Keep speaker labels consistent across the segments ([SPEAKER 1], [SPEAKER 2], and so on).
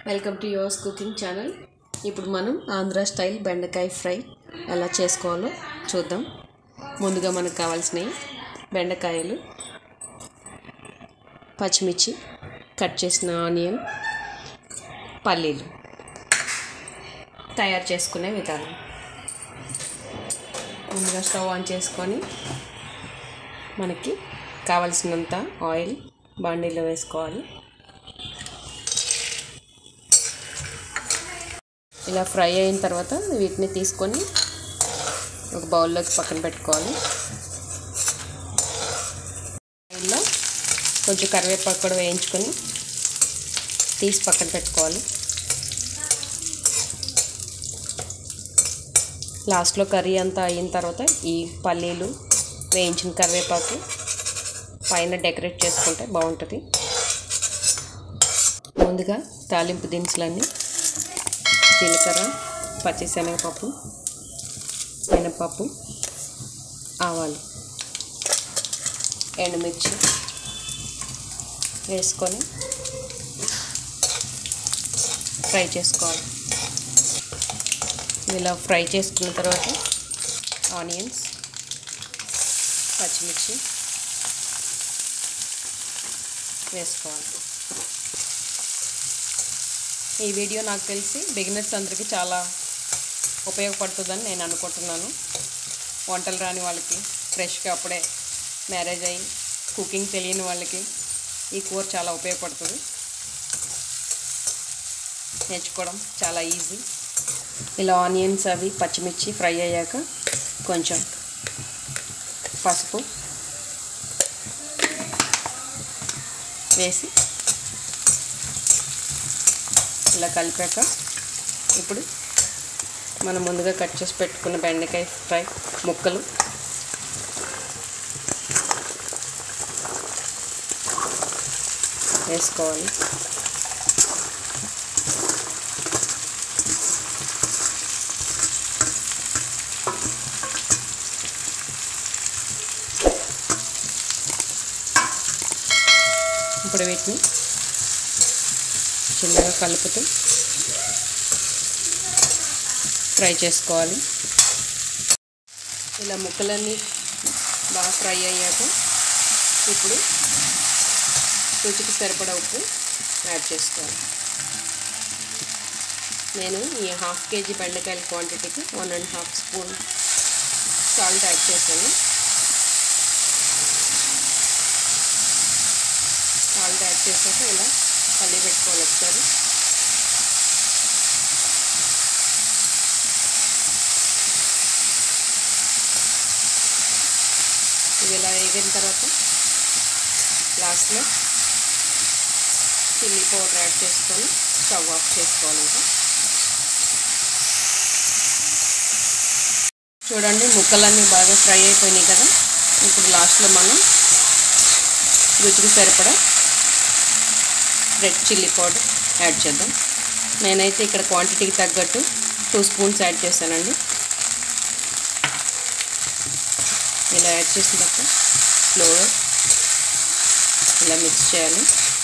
[SPEAKER 1] welcome to yours cooking channel ఇప్పుడు మనం Andhra style బెండకాయ ఫ్రై ఎలా చేసుకోవాలో చూద్దాం ముందుగా మనకు కావాల్సినవి బెండకాయలు పచ్చిమిర్చి కట్ చేసిన ఆనియన్ పల్లీలు తయారు చేసుకునే విధానం ముందుగా స్టవ్ ఆన్ చేసుకొని మనకి కావలసినంత ఆయిల్ బాండీలో వేసుకోవాలి ఇలా ఫ్రై అయిన తర్వాత వీటిని తీసుకొని ఒక బౌల్లోకి పక్కన పెట్టుకోవాలి ఆయిల్లో కొంచెం కరివేపాకు కూడా వేయించుకొని తీసి పక్కన పెట్టుకోవాలి లాస్ట్లో కర్రీ అంతా అయిన తర్వాత ఈ పల్లీలు వేయించిన కరివేపాకు పైన డెకరేట్ చేసుకుంటే బాగుంటుంది ముందుగా తాలింపు దినుసులన్నీ జీలకర్ర పచ్చిశనగపప్పు మినపప్పు ఆవాలు ఎండుమిర్చి వేసుకొని ఫ్రై చేసుకోవాలి ఇలా ఫ్రై చేసుకున్న తర్వాత ఆనియన్స్ పచ్చిమిర్చి వేసుకోవాలి ఈ వీడియో నాకు తెలిసి బిగినర్స్ అందరికీ చాలా ఉపయోగపడుతుందని నేను అనుకుంటున్నాను వంటలు రాని వాళ్ళకి ఫ్రెష్గా అప్పుడే మ్యారేజ్ అయ్యి కుకింగ్ తెలియని వాళ్ళకి ఈ కూర చాలా ఉపయోగపడుతుంది నేర్చుకోవడం చాలా ఈజీ ఇలా ఆనియన్స్ అవి పచ్చిమిర్చి ఫ్రై అయ్యాక కొంచెం పసుపు వేసి ఇలా కలిపాక ఇప్పుడు మనం ముందుగా కట్ చేసి పెట్టుకున్న బెండకాయ ఫ్రై ముక్కలు వేసుకోవాలి ఇప్పుడు వీటిని చిన్నగా కలుపుతూ ఫ్రై చేసుకోవాలి ఇలా ముక్కలన్నీ బాగా ఫ్రై అయ్యాక ఇప్పుడు రుచికి సరిపడా ఉప్పు యాడ్ చేసుకోవాలి నేను ఈ హాఫ్ కేజీ బెండకాయల క్వాంటిటీకి one and half spoon salt add చేశాను సాల్ట్ యాడ్ చేశాక ఇలా కలిగి పెట్టుకోవాలి ఒకసారి ఇవి ఇలా వేగిన తర్వాత లాస్ట్లో చిల్లీ పౌడర్ యాడ్ చేసుకొని స్టవ్ ఆఫ్ చేసుకోవాలి ఇంకా చూడండి ముక్కలన్నీ బాగా ఫ్రై అయిపోయినాయి కదా ఇప్పుడు లాస్ట్లో మనం రుచికి సరిపడా రెడ్ చిల్లీ పౌడర్ యాడ్ చేద్దాం నేనైతే ఇక్కడ క్వాంటిటీకి తగ్గట్టు టూ స్పూన్స్ యాడ్ చేశానండి ఇలా యాడ్ చేసిన తర్వాత స్లోగా ఇలా మిక్స్ చేయాలి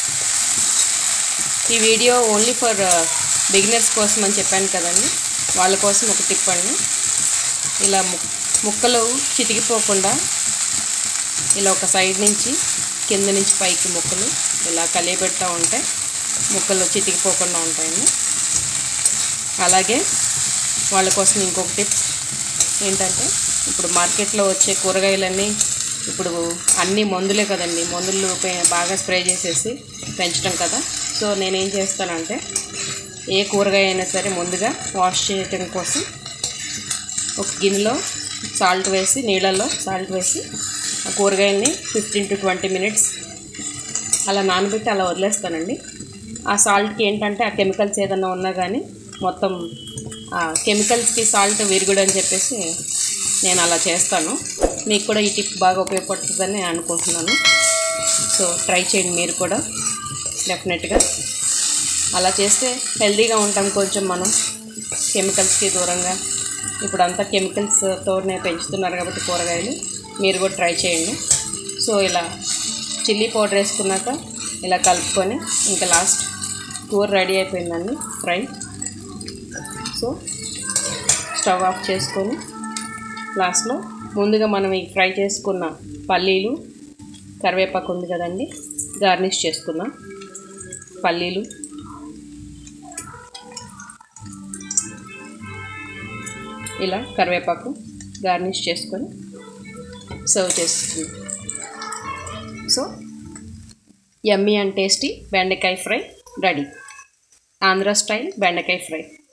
[SPEAKER 1] ఈ వీడియో ఓన్లీ ఫర్ బిగినర్స్ కోసం అని చెప్పాను కదండి వాళ్ళ కోసం ఒక టిప్ అండి ఇలా ముక్కలు చితికిపోకుండా ఇలా ఒక సైడ్ నుంచి కింద నుంచి పైకి ముక్కలు ఇలా కలియబెడతా ఉంటే ముక్కలు చితికిపోకుండా ఉంటాయండి అలాగే వాళ్ళ కోసం ఇంకొక టిప్ ఏంటంటే ఇప్పుడు మార్కెట్లో వచ్చే కూరగాయలన్నీ ఇప్పుడు అన్నీ మందులే కదండి మందులు బాగా స్ప్రే చేసేసి పెంచడం కదా సో నేనేం చేస్తానంటే ఏ కూరగాయ అయినా సరే ముందుగా వాష్ చేయటం కోసం ఒక గిన్నెలో సాల్ట్ వేసి నీళ్ళల్లో సాల్ట్ వేసి ఆ కూరగాయల్ని ఫిఫ్టీన్ టు ట్వంటీ మినిట్స్ అలా నానబెట్టి అలా వదిలేస్తానండి ఆ సాల్ట్కి ఏంటంటే ఆ కెమికల్స్ ఏదన్నా ఉన్నా కానీ మొత్తం ఆ కెమికల్స్కి సాల్ట్ విరుగుడు అని చెప్పేసి నేను అలా చేస్తాను మీకు కూడా ఈ టిప్ బాగా ఉపయోగపడుతుందని నేను అనుకుంటున్నాను సో ట్రై చేయండి మీరు కూడా డెఫినెట్గా అలా చేస్తే హెల్తీగా ఉంటాం కొంచెం మనం కెమికల్స్కి దూరంగా ఇప్పుడు అంతా కెమికల్స్తోనే పెంచుతున్నారు కాబట్టి కూరగాయలు మీరు కూడా ట్రై చేయండి సో ఇలా చిల్లీ పౌడర్ వేసుకున్నాక ఇలా కలుపుకొని ఇంకా లాస్ట్ కూర రెడీ అయిపోయిందండి ఫ్రై సో స్టవ్ ఆఫ్ చేసుకొని లాస్ట్లో ముందుగా మనం ఈ ఫ్రై చేసుకున్న పల్లీలు కరివేపాకు ఉంది కదండి గార్నిష్ చేసుకుందాం పల్లీలు ఇలా కరివేపాకు గార్నిష్ చేసుకొని సర్వ్ చేస్తుంది సో యమ్మీ అండ్ టేస్టీ బెండకాయ ఫ్రై రెడీ ఆంధ్ర స్టైల్ బెండకాయ ఫ్రై